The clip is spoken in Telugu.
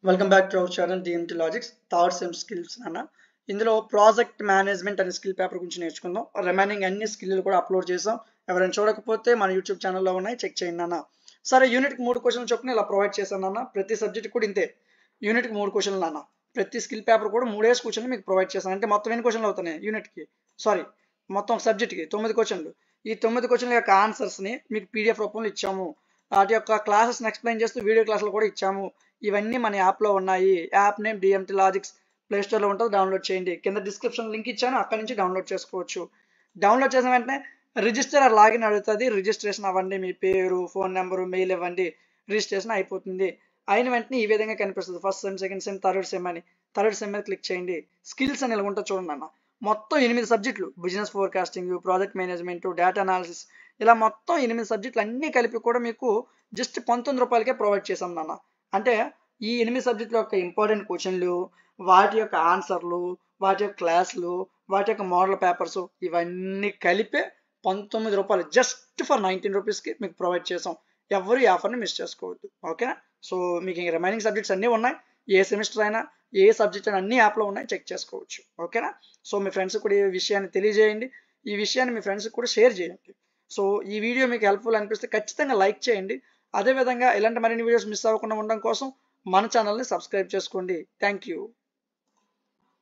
welcome back to our channel DMT Logics third sem skills అన్న ఇందులో ప్రాజెక్ట్ మేనేజ్మెంట్ అనే స్కిల్ పేపర్ గురించి నేర్చుకుందాం రిమైనింగ్ అన్ని స్కిల్లు కూడా అప్లోడ్ చేసాం ఎవరైనా చూడకపోతే మన యూట్యూబ్ ఛానల్లో ఉన్నాయి చెక్ చేయండి అన్న సరే యూనిట్కి మూడు క్వశ్చన్లు చొప్పున ఇలా ప్రొవైడ్ చేశాను అన్న ప్రతి సబ్జెక్ట్ కూడా ఇంతే యూనిట్కి మూడు క్వశ్చన్లు అన్న ప్రతి స్కిల్ పేపర్ కూడా మూడేసి క్వశ్చన్లు మీకు ప్రొవైడ్ చేశాను అంటే మొత్తం ఎన్ని క్వశ్చన్లు అవుతున్నాయి యూనిట్కి సారీ మొత్తం సబ్జెక్ట్కి తొమ్మిది క్వశ్చన్లు ఈ తొమ్మిది క్వశ్చన్ల యొక్క ఆన్సర్స్ని మీకు పీడిఎఫ్ రూపంలో ఇచ్చాము వాటి యొక్క క్లాసెస్ని ఎక్స్ప్లెయిన్ చేస్తూ వీడియో క్లాసులు కూడా ఇచ్చాము ఇవన్నీ మన యాప్లో ఉన్నాయి app name DMT Logics play స్టోర్లో ఉంటుంది డౌన్లోడ్ చేయండి కింద డిస్క్రిప్షన్ లింక్ ఇచ్చాను అక్కడి నుంచి డౌన్లోడ్ చేసుకోవచ్చు డౌన్లోడ్ చేసిన వెంటనే రిజిస్టర్ ఆర్ లాగిన్ అడుగుతుంది రిజిస్ట్రేషన్ అవ్వండి మీ పేరు ఫోన్ నెంబరు మెయిల్ ఇవ్వండి రిజిస్ట్రేషన్ అయిపోతుంది అయిన వెంటనే ఈ విధంగా కనిపిస్తుంది first sem second sem third sem అని థర్డ్ సెమ్ మీద క్లిక్ చేయండి స్కిల్స్ అని ఇలా ఉంటుంది చూడండి అన్న మొత్తం ఎనిమిది సబ్జెక్టులు business forecasting project management data analysis ఇలా మొత్తం ఎనిమిది సబ్జెక్టులు అన్నీ కలిపి కూడా మీకు జస్ట్ పంతొమ్మిది రూపాయలకే ప్రొవైడ్ చేసాం నాన్న అంటే ఈ ఎనిమిది సబ్జెక్టుల యొక్క ఇంపార్టెంట్ క్వశ్చన్లు వాటి యొక్క ఆన్సర్లు వాటి యొక్క క్లాసులు వాటి యొక్క మోడల్ పేపర్స్ ఇవన్నీ కలిపే పంతొమ్మిది రూపాయలు జస్ట్ ఫర్ నైన్టీన్ రూపీస్కి మీకు ప్రొవైడ్ చేసాం ఎవరు ఈ ఆఫర్ని మిస్ చేసుకోవద్దు ఓకేనా సో మీకు ఇంక రిమైనింగ్ సబ్జెక్ట్స్ అన్నీ ఉన్నాయి ఏ సెమిస్టర్ అయినా ఏ సబ్జెక్ట్ అయినా అన్ని యాప్లో ఉన్నాయి చెక్ చేసుకోవచ్చు ఓకేనా సో మీ ఫ్రెండ్స్ కూడా ఈ విషయాన్ని తెలియజేయండి ఈ విషయాన్ని మీ ఫ్రెండ్స్కి కూడా షేర్ చేయండి సో ఈ వీడియో మీకు హెల్ప్ఫుల్ అనిపిస్తే ఖచ్చితంగా లైక్ చేయండి అదేవిధంగా ఇలాంటి మరిన్ని వీడియోస్ మిస్ అవ్వకుండా ఉండడం కోసం మన ఛానల్ని సబ్స్క్రైబ్ చేసుకోండి థ్యాంక్ యూ